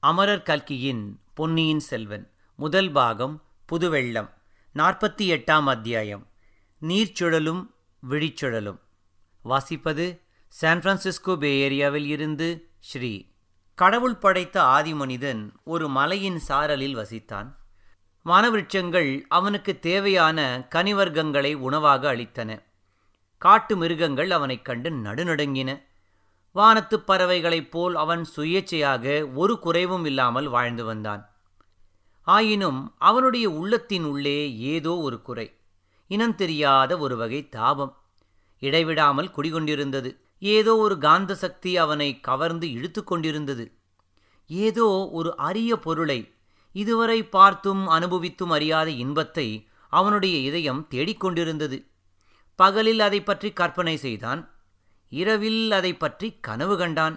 அமரர் கல்கியின் பொன்னியின் செல்வன் முதல் பாகம் புதுவெள்ளம் நாற்பத்தி எட்டாம் அத்தியாயம் நீர்ச்சுழலும் விழிச்சுழலும் வாசிப்பது சான் பிரான்சிஸ்கோ பே ஏரியாவில் இருந்து ஸ்ரீ கடவுள் படைத்த ஆதி மனிதன் ஒரு மலையின் சாரலில் வசித்தான் வனவிருட்சங்கள் அவனுக்கு தேவையான கனிவர்க்கங்களை உணவாக அளித்தன காட்டு மிருகங்கள் அவனைக் கண்டு நடுநடுங்கின வானத்துப் பறவைகளைப் போல் அவன் சுயேச்சையாக ஒரு குறைவும் இல்லாமல் வாழ்ந்து வந்தான் ஆயினும் அவனுடைய உள்ளத்தின் உள்ளே ஏதோ ஒரு குறை இனம் தெரியாத ஒரு வகை தாபம் இடைவிடாமல் குடிகொண்டிருந்தது ஏதோ ஒரு காந்த சக்தி அவனை கவர்ந்து இழுத்து கொண்டிருந்தது ஏதோ ஒரு அரிய பொருளை இதுவரை பார்த்தும் அனுபவித்தும் அறியாத இன்பத்தை அவனுடைய இதயம் தேடிக்கொண்டிருந்தது பகலில் அதை பற்றி கற்பனை செய்தான் இரவில் அதை பற்றி கனவு கண்டான்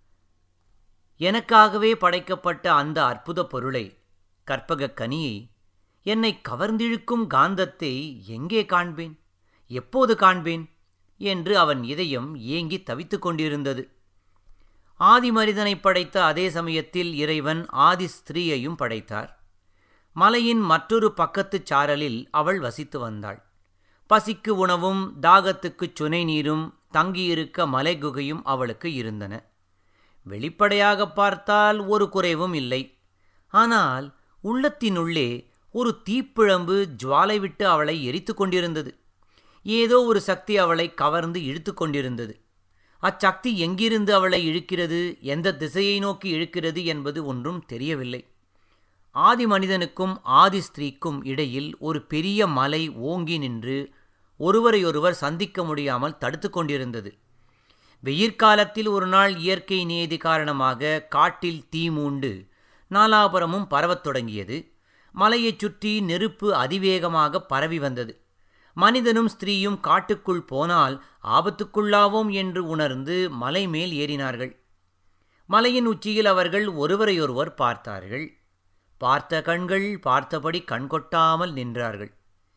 எனக்காகவே படைக்கப்பட்ட அந்த அற்புத பொருளை கற்பகக் கனியை என்னை கவர்ந்திழுக்கும் காந்தத்தை எங்கே காண்பேன் எப்போது காண்பேன் என்று அவன் இதயம் ஏங்கி தவித்துக் கொண்டிருந்தது ஆதி மனிதனை படைத்த அதே சமயத்தில் இறைவன் ஆதி ஸ்திரீயையும் படைத்தார் மலையின் மற்றொரு பக்கத்துச் சாரலில் அவள் வசித்து வந்தாள் பசிக்கு உணவும் தாகத்துக்குச் சுனை நீரும் தங்கியிருக்க மலை குகையும் அவளுக்கு இருந்தன வெளிப்படையாக பார்த்தால் ஒரு குறைவும் இல்லை ஆனால் உள்ளத்தினுள்ளே ஒரு தீப்பிழம்பு ஜுவாலை விட்டு அவளை எரித்து கொண்டிருந்தது ஏதோ ஒரு சக்தி அவளை கவர்ந்து இழுத்து கொண்டிருந்தது அச்சக்தி எங்கிருந்து அவளை இழுக்கிறது எந்த திசையை நோக்கி இழுக்கிறது என்பது ஒன்றும் தெரியவில்லை ஆதி மனிதனுக்கும் ஆதி ஸ்திரீக்கும் இடையில் ஒரு பெரிய மலை ஓங்கி நின்று ஒருவரையொருவர் சந்திக்க முடியாமல் தடுத்து கொண்டிருந்தது வெயிற்காலத்தில் ஒரு நாள் இயற்கை நியதி காரணமாக காட்டில் தீ மூண்டு நாலாபுரமும் பரவத் தொடங்கியது மலையைச் சுற்றி நெருப்பு அதிவேகமாக பரவி வந்தது மனிதனும் ஸ்திரீயும் காட்டுக்குள் போனால் ஆபத்துக்குள்ளாவோம் என்று உணர்ந்து மலை மேல் ஏறினார்கள் மலையின் உச்சியில் அவர்கள் ஒருவரையொருவர் பார்த்தார்கள் பார்த்த கண்கள் பார்த்தபடி கண்கொட்டாமல் நின்றார்கள்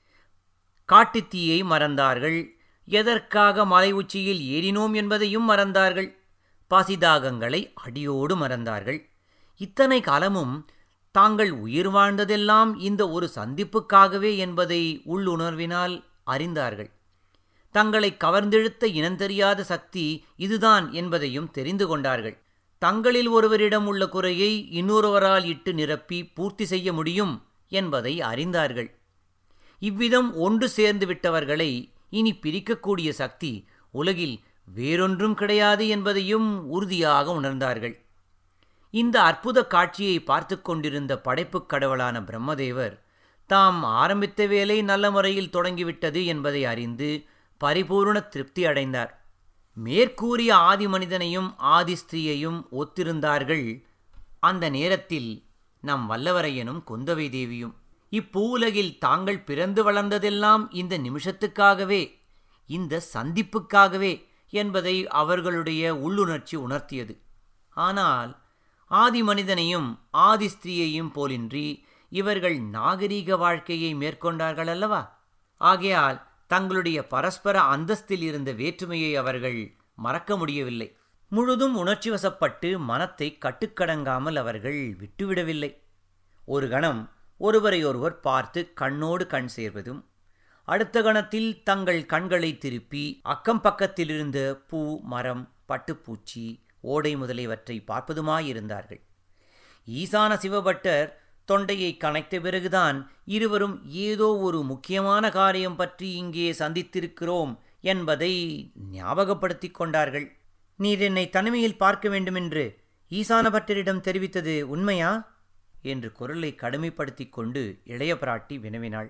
காட்டுத்தீயை மறந்தார்கள் எதற்காக மலை உச்சியில் ஏறினோம் என்பதையும் மறந்தார்கள் பசிதாகங்களை அடியோடு மறந்தார்கள் இத்தனை காலமும் தாங்கள் உயிர் வாழ்ந்ததெல்லாம் இந்த ஒரு சந்திப்புக்காகவே என்பதை உள்ளுணர்வினால் அறிந்தார்கள் தங்களை கவர்ந்தெழுத்த இனந்தெரியாத சக்தி இதுதான் என்பதையும் தெரிந்து கொண்டார்கள் தங்களில் ஒருவரிடம் உள்ள குறையை இன்னொருவரால் இட்டு நிரப்பி பூர்த்தி செய்ய முடியும் என்பதை அறிந்தார்கள் இவ்விதம் ஒன்று சேர்ந்து விட்டவர்களை இனி பிரிக்கக்கூடிய சக்தி உலகில் வேறொன்றும் கிடையாது என்பதையும் உறுதியாக உணர்ந்தார்கள் இந்த அற்புத காட்சியை பார்த்து கொண்டிருந்த படைப்புக் கடவுளான பிரம்மதேவர் தாம் ஆரம்பித்த வேலை நல்ல முறையில் தொடங்கிவிட்டது என்பதை அறிந்து பரிபூர்ண திருப்தி அடைந்தார் மேற்கூறிய ஆதி மனிதனையும் ஆதி ஸ்திரீயையும் ஒத்திருந்தார்கள் அந்த நேரத்தில் நம் வல்லவரையனும் குந்தவை தேவியும் இப்பூவுலகில் தாங்கள் பிறந்து வளர்ந்ததெல்லாம் இந்த நிமிஷத்துக்காகவே இந்த சந்திப்புக்காகவே என்பதை அவர்களுடைய உள்ளுணர்ச்சி உணர்த்தியது ஆனால் ஆதி மனிதனையும் ஆதி ஸ்திரீயையும் போலின்றி இவர்கள் நாகரீக வாழ்க்கையை மேற்கொண்டார்கள் அல்லவா ஆகையால் தங்களுடைய பரஸ்பர அந்தஸ்தில் இருந்த வேற்றுமையை அவர்கள் மறக்க முடியவில்லை முழுதும் உணர்ச்சி வசப்பட்டு மனத்தை கட்டுக்கடங்காமல் அவர்கள் விட்டுவிடவில்லை ஒரு கணம் ஒருவரையொருவர் பார்த்து கண்ணோடு கண் சேர்வதும் அடுத்த கணத்தில் தங்கள் கண்களை திருப்பி அக்கம் பக்கத்திலிருந்த பூ மரம் பட்டுப்பூச்சி ஓடை முதலியவற்றை பார்ப்பதுமாயிருந்தார்கள் ஈசான சிவபட்டர் தொண்டையை கனைத்த பிறகுதான் இருவரும் ஏதோ ஒரு முக்கியமான காரியம் பற்றி இங்கே சந்தித்திருக்கிறோம் என்பதை ஞாபகப்படுத்திக் கொண்டார்கள் நீர் என்னை தனிமையில் பார்க்க வேண்டுமென்று ஈசான பட்டரிடம் தெரிவித்தது உண்மையா என்று குரலை கடுமைப்படுத்திக் கொண்டு இளைய பிராட்டி வினவினாள்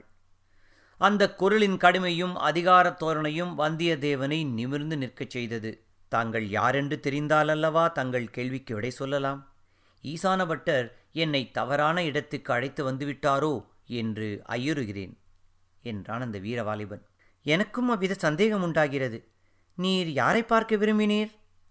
அந்த குரலின் கடுமையும் அதிகார தோரணையும் வந்தியத்தேவனை நிமிர்ந்து நிற்கச் செய்தது தாங்கள் யாரென்று தெரிந்தாலல்லவா தங்கள் கேள்விக்கு விடை சொல்லலாம் ஈசான பட்டர் என்னை தவறான இடத்துக்கு அழைத்து வந்துவிட்டாரோ என்று ஐயுறுகிறேன் என்றான் அந்த வீரவாலிபன் எனக்கும் அவ்வித சந்தேகம் உண்டாகிறது நீர் யாரை பார்க்க விரும்பினீர்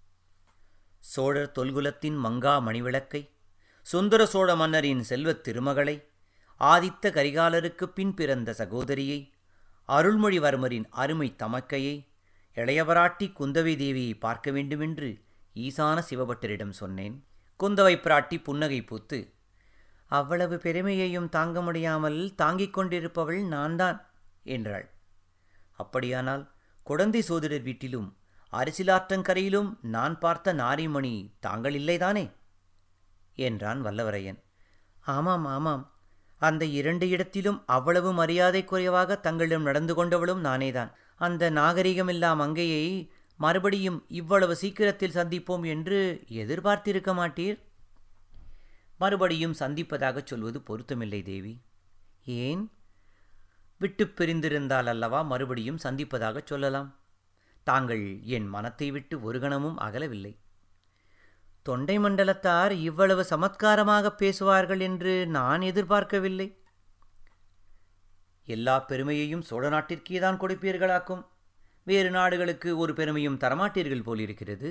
சோழர் தொல்குலத்தின் மங்கா மணிவிளக்கை சுந்தர சோழ மன்னரின் செல்வத் திருமகளை ஆதித்த கரிகாலருக்கு பின் பிறந்த சகோதரியை அருள்மொழிவர்மரின் அருமை தமக்கையை இளையவராட்டி குந்தவை தேவியை பார்க்க வேண்டுமென்று ஈசான சிவபட்டரிடம் சொன்னேன் குந்தவை பிராட்டி புன்னகை பூத்து அவ்வளவு பெருமையையும் தாங்க முடியாமல் தாங்கிக் கொண்டிருப்பவள் நான்தான் என்றாள் அப்படியானால் குடந்தை சோதரர் வீட்டிலும் அரசிலாற்றங்கரையிலும் நான் பார்த்த நாரிமணி தாங்கள் இல்லைதானே என்றான் வல்லவரையன் ஆமாம் ஆமாம் அந்த இரண்டு இடத்திலும் அவ்வளவு மரியாதை குறைவாக தங்களிடம் நடந்து கொண்டவளும் நானேதான் அந்த நாகரிகமில்லா மங்கையை மறுபடியும் இவ்வளவு சீக்கிரத்தில் சந்திப்போம் என்று எதிர்பார்த்திருக்க மாட்டீர் மறுபடியும் சந்திப்பதாகச் சொல்வது பொருத்தமில்லை தேவி ஏன் விட்டு பிரிந்திருந்தால் அல்லவா மறுபடியும் சந்திப்பதாகச் சொல்லலாம் தாங்கள் என் மனத்தை விட்டு ஒரு கணமும் அகலவில்லை தொண்டை மண்டலத்தார் இவ்வளவு சமத்காரமாக பேசுவார்கள் என்று நான் எதிர்பார்க்கவில்லை எல்லா பெருமையையும் சோழ நாட்டிற்கே தான் கொடுப்பீர்களாக்கும் வேறு நாடுகளுக்கு ஒரு பெருமையும் தரமாட்டீர்கள் போலிருக்கிறது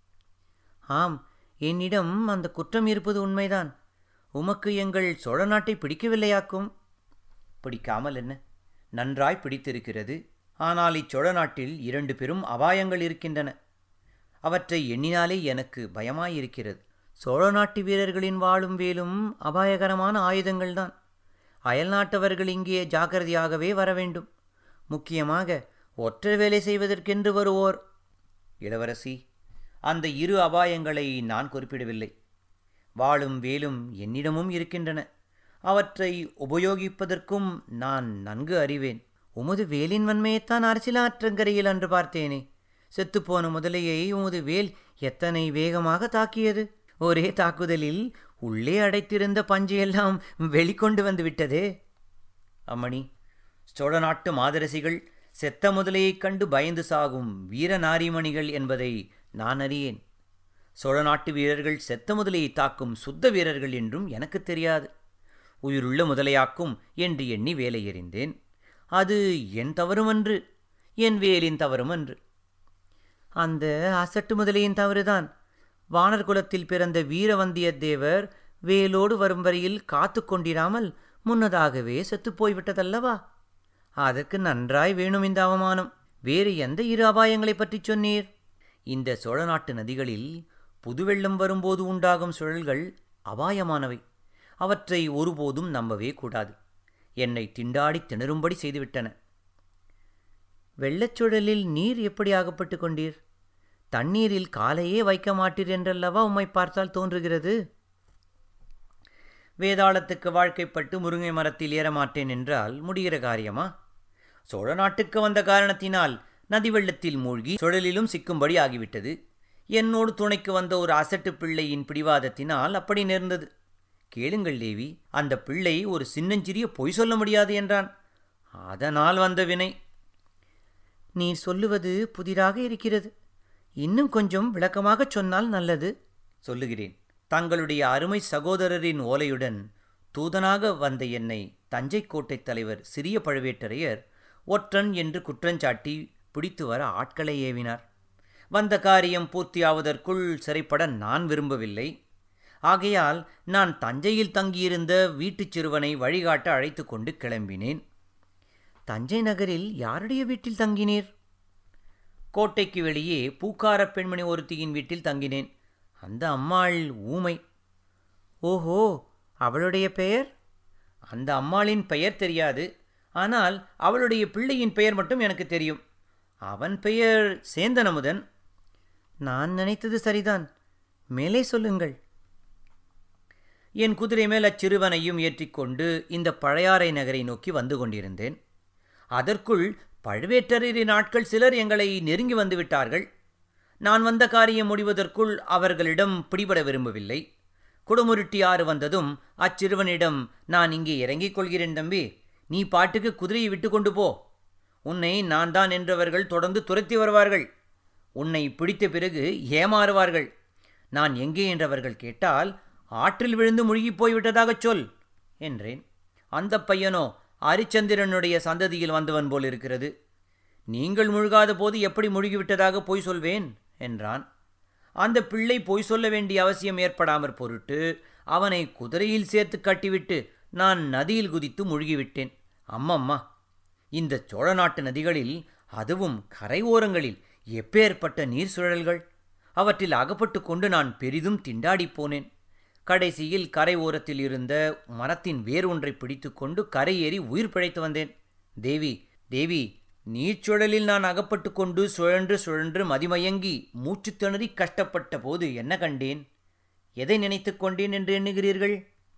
ஆம் என்னிடம் அந்த குற்றம் இருப்பது உண்மைதான் உமக்கு எங்கள் சோழ நாட்டை பிடிக்கவில்லையாக்கும் பிடிக்காமல் என்ன நன்றாய் பிடித்திருக்கிறது ஆனால் இச்சோழ நாட்டில் இரண்டு பெரும் அபாயங்கள் இருக்கின்றன அவற்றை எண்ணினாலே எனக்கு பயமாயிருக்கிறது சோழ நாட்டு வீரர்களின் வாழும் வேலும் அபாயகரமான ஆயுதங்கள்தான் அயல்நாட்டவர்கள் இங்கே ஜாக்கிரதையாகவே வர வேண்டும் முக்கியமாக ஒற்றை வேலை செய்வதற்கென்று வருவோர் இளவரசி அந்த இரு அபாயங்களை நான் குறிப்பிடவில்லை வாளும் வேலும் என்னிடமும் இருக்கின்றன அவற்றை உபயோகிப்பதற்கும் நான் நன்கு அறிவேன் உமது வேலின் வன்மையைத்தான் அரசியலாற்றங்கரையில் அன்று பார்த்தேனே செத்துப்போன முதலையை உமது வேல் எத்தனை வேகமாக தாக்கியது ஒரே தாக்குதலில் உள்ளே அடைத்திருந்த பஞ்சையெல்லாம் வெளிக்கொண்டு வந்து விட்டதே அம்மணி சோழ நாட்டு மாதரசிகள் செத்த முதலையைக் கண்டு பயந்து சாகும் வீர நாரிமணிகள் என்பதை நான் அறியேன் சோழ நாட்டு வீரர்கள் செத்த முதலையை தாக்கும் சுத்த வீரர்கள் என்றும் எனக்கு தெரியாது உயிருள்ள முதலையாக்கும் என்று எண்ணி வேலை எறிந்தேன் அது என் தவறுமன்று என் வேலின் தவறுமன்று அந்த அசட்டு முதலையின் தவறுதான் வானர் குலத்தில் பிறந்த வீரவந்தியத்தேவர் வேலோடு வரும் வரையில் காத்து கொண்டிராமல் முன்னதாகவே செத்துப் போய்விட்டதல்லவா அதற்கு நன்றாய் வேணும் இந்த அவமானம் வேறு எந்த இரு அபாயங்களைப் பற்றி சொன்னீர் இந்த சோழ நாட்டு நதிகளில் புதுவெள்ளம் வரும்போது உண்டாகும் சுழல்கள் அபாயமானவை அவற்றை ஒருபோதும் நம்பவே கூடாது என்னை திண்டாடி திணறும்படி செய்துவிட்டன வெள்ளச்சுழலில் நீர் எப்படி அகப்பட்டு கொண்டீர் தண்ணீரில் காலையே வைக்க மாட்டீர் என்றல்லவா உம்மை பார்த்தால் தோன்றுகிறது வேதாளத்துக்கு வாழ்க்கைப்பட்டு முருங்கை மரத்தில் ஏறமாட்டேன் என்றால் முடிகிற காரியமா சோழ நாட்டுக்கு வந்த காரணத்தினால் நதி வெள்ளத்தில் மூழ்கி சுழலிலும் சிக்கும்படி ஆகிவிட்டது என்னோடு துணைக்கு வந்த ஒரு அசட்டு பிள்ளையின் பிடிவாதத்தினால் அப்படி நேர்ந்தது கேளுங்கள் தேவி அந்த பிள்ளை ஒரு சின்னஞ்சிறிய பொய் சொல்ல முடியாது என்றான் அதனால் வந்த வினை நீ சொல்லுவது புதிராக இருக்கிறது இன்னும் கொஞ்சம் விளக்கமாகச் சொன்னால் நல்லது சொல்லுகிறேன் தங்களுடைய அருமை சகோதரரின் ஓலையுடன் தூதனாக வந்த என்னை தஞ்சை கோட்டை தலைவர் சிறிய பழுவேட்டரையர் ஒற்றன் என்று குற்றஞ்சாட்டி பிடித்து வர ஆட்களை ஏவினார் வந்த காரியம் பூர்த்தியாவதற்குள் சிறைப்பட நான் விரும்பவில்லை ஆகையால் நான் தஞ்சையில் தங்கியிருந்த வீட்டுச் சிறுவனை வழிகாட்ட அழைத்து கொண்டு கிளம்பினேன் தஞ்சை நகரில் யாருடைய வீட்டில் தங்கினீர் கோட்டைக்கு வெளியே பூக்கார பெண்மணி ஒருத்தியின் வீட்டில் தங்கினேன் அந்த அம்மாள் ஊமை ஓஹோ அவளுடைய பெயர் அந்த அம்மாளின் பெயர் தெரியாது ஆனால் அவளுடைய பிள்ளையின் பெயர் மட்டும் எனக்கு தெரியும் அவன் பெயர் சேந்தனமுதன் நான் நினைத்தது சரிதான் மேலே சொல்லுங்கள் என் குதிரை மேல் அச்சிறுவனையும் ஏற்றிக்கொண்டு இந்த பழையாறை நகரை நோக்கி வந்து கொண்டிருந்தேன் அதற்குள் பழுவேட்டரின் ஆட்கள் சிலர் எங்களை நெருங்கி வந்து விட்டார்கள் நான் வந்த காரியம் முடிவதற்குள் அவர்களிடம் பிடிபட விரும்பவில்லை குடமுருட்டியாறு வந்ததும் அச்சிறுவனிடம் நான் இங்கே இறங்கிக் கொள்கிறேன் தம்பி நீ பாட்டுக்கு குதிரையை விட்டு கொண்டு போ உன்னை நான் தான் என்றவர்கள் தொடர்ந்து துரத்தி வருவார்கள் உன்னை பிடித்த பிறகு ஏமாறுவார்கள் நான் எங்கே என்றவர்கள் கேட்டால் ஆற்றில் விழுந்து முழுகிப் போய்விட்டதாகச் சொல் என்றேன் அந்த பையனோ அரிச்சந்திரனுடைய சந்ததியில் வந்தவன் போல் இருக்கிறது நீங்கள் முழுகாத போது எப்படி முழுகிவிட்டதாக பொய் சொல்வேன் என்றான் அந்த பிள்ளை பொய் சொல்ல வேண்டிய அவசியம் ஏற்படாமற் பொருட்டு அவனை குதிரையில் சேர்த்து கட்டிவிட்டு நான் நதியில் குதித்து முழுகிவிட்டேன் அம்மம்மா இந்த சோழ நாட்டு நதிகளில் அதுவும் கரை ஓரங்களில் எப்பேற்பட்ட நீர் சுழல்கள் அவற்றில் அகப்பட்டு கொண்டு நான் பெரிதும் திண்டாடிப் போனேன் கடைசியில் கரை ஓரத்தில் இருந்த மரத்தின் வேர் ஒன்றை பிடித்துக்கொண்டு கரையேறி உயிர் பிழைத்து வந்தேன் தேவி தேவி நீர்ச்சுழலில் நான் அகப்பட்டு கொண்டு சுழன்று சுழன்று மதிமயங்கி மூச்சு திணறி கஷ்டப்பட்ட போது என்ன கண்டேன் எதை நினைத்துக் கொண்டேன் என்று எண்ணுகிறீர்கள்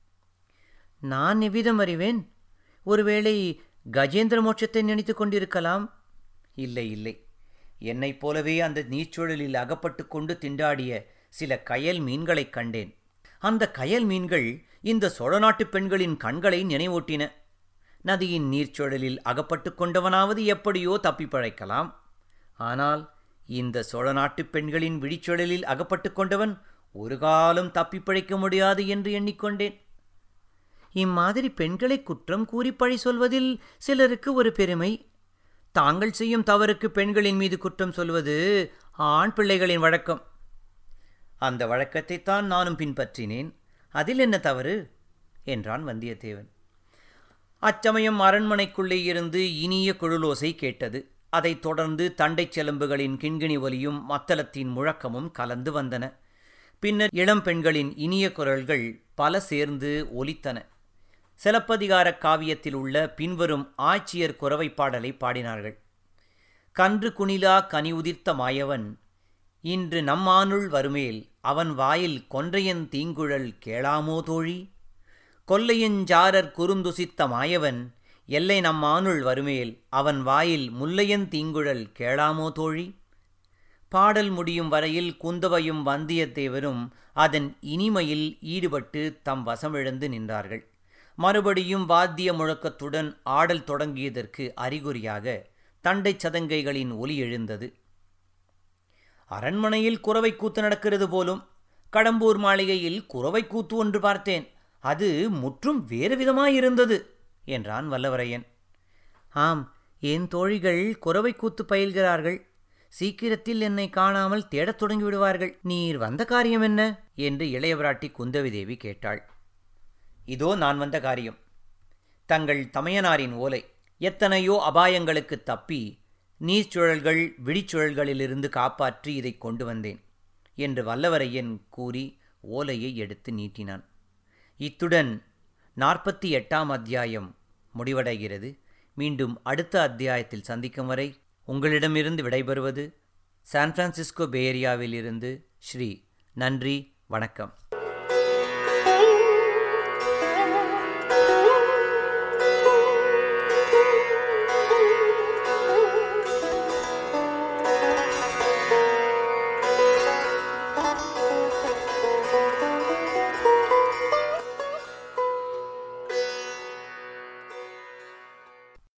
நான் எவ்விதம் அறிவேன் ஒருவேளை கஜேந்திர மோட்சத்தை நினைத்துக் கொண்டிருக்கலாம் இல்லை இல்லை என்னைப் போலவே அந்த நீர்ச்சுழலில் அகப்பட்டு கொண்டு திண்டாடிய சில கயல் மீன்களைக் கண்டேன் அந்த கயல் மீன்கள் இந்த சோழ நாட்டுப் பெண்களின் கண்களை நினைவூட்டின நதியின் நீர்ச்சுழலில் அகப்பட்டு கொண்டவனாவது எப்படியோ தப்பி பழைக்கலாம் ஆனால் இந்த சோழ நாட்டுப் பெண்களின் விழிச்சுழலில் அகப்பட்டு கொண்டவன் ஒரு காலம் தப்பி பிழைக்க முடியாது என்று எண்ணிக்கொண்டேன் இம்மாதிரி பெண்களை குற்றம் கூறி பழி சொல்வதில் சிலருக்கு ஒரு பெருமை தாங்கள் செய்யும் தவறுக்கு பெண்களின் மீது குற்றம் சொல்வது ஆண் பிள்ளைகளின் வழக்கம் அந்த வழக்கத்தைத்தான் நானும் பின்பற்றினேன் அதில் என்ன தவறு என்றான் வந்தியத்தேவன் அச்சமயம் அரண்மனைக்குள்ளே இருந்து இனிய குழலோசை கேட்டது அதைத் தொடர்ந்து தண்டைச் செலம்புகளின் கிண்கிணி ஒலியும் மத்தளத்தின் முழக்கமும் கலந்து வந்தன பின்னர் இளம் பெண்களின் இனிய குரல்கள் பல சேர்ந்து ஒலித்தன சிலப்பதிகார காவியத்தில் உள்ள பின்வரும் ஆட்சியர் குறவை பாடலை பாடினார்கள் கன்று குணிலா கனி உதிர்த்த மாயவன் இன்று நம்மானுள் வருமேல் அவன் வாயில் கொன்றையன் தீங்குழல் கேளாமோ தோழி கொல்லையஞ்சாரர் குறுந்துசித்த மாயவன் எல்லை நம்மானுள் வருமேல் அவன் வாயில் முல்லையன் தீங்குழல் கேளாமோ தோழி பாடல் முடியும் வரையில் குந்தவையும் வந்தியத்தேவரும் அதன் இனிமையில் ஈடுபட்டு தம் வசமிழந்து நின்றார்கள் மறுபடியும் வாத்திய முழக்கத்துடன் ஆடல் தொடங்கியதற்கு அறிகுறியாக தண்டை சதங்கைகளின் ஒலி எழுந்தது அரண்மனையில் குறவை கூத்து நடக்கிறது போலும் கடம்பூர் மாளிகையில் குறவை கூத்து ஒன்று பார்த்தேன் அது முற்றும் வேறு விதமாயிருந்தது என்றான் வல்லவரையன் ஆம் என் தோழிகள் குறவை கூத்து பயில்கிறார்கள் சீக்கிரத்தில் என்னை காணாமல் தேடத் தொடங்கி விடுவார்கள் நீர் வந்த காரியம் என்ன என்று இளையவராட்டி குந்தவி தேவி கேட்டாள் இதோ நான் வந்த காரியம் தங்கள் தமையனாரின் ஓலை எத்தனையோ அபாயங்களுக்கு தப்பி நீர்ச்சுழல்கள் விழிச்சுழல்களிலிருந்து காப்பாற்றி இதை கொண்டு வந்தேன் என்று வல்லவரையன் கூறி ஓலையை எடுத்து நீட்டினான் இத்துடன் நாற்பத்தி எட்டாம் அத்தியாயம் முடிவடைகிறது மீண்டும் அடுத்த அத்தியாயத்தில் சந்திக்கும் வரை உங்களிடமிருந்து விடைபெறுவது சான் பிரான்சிஸ்கோ பேரியாவில் இருந்து ஸ்ரீ நன்றி வணக்கம்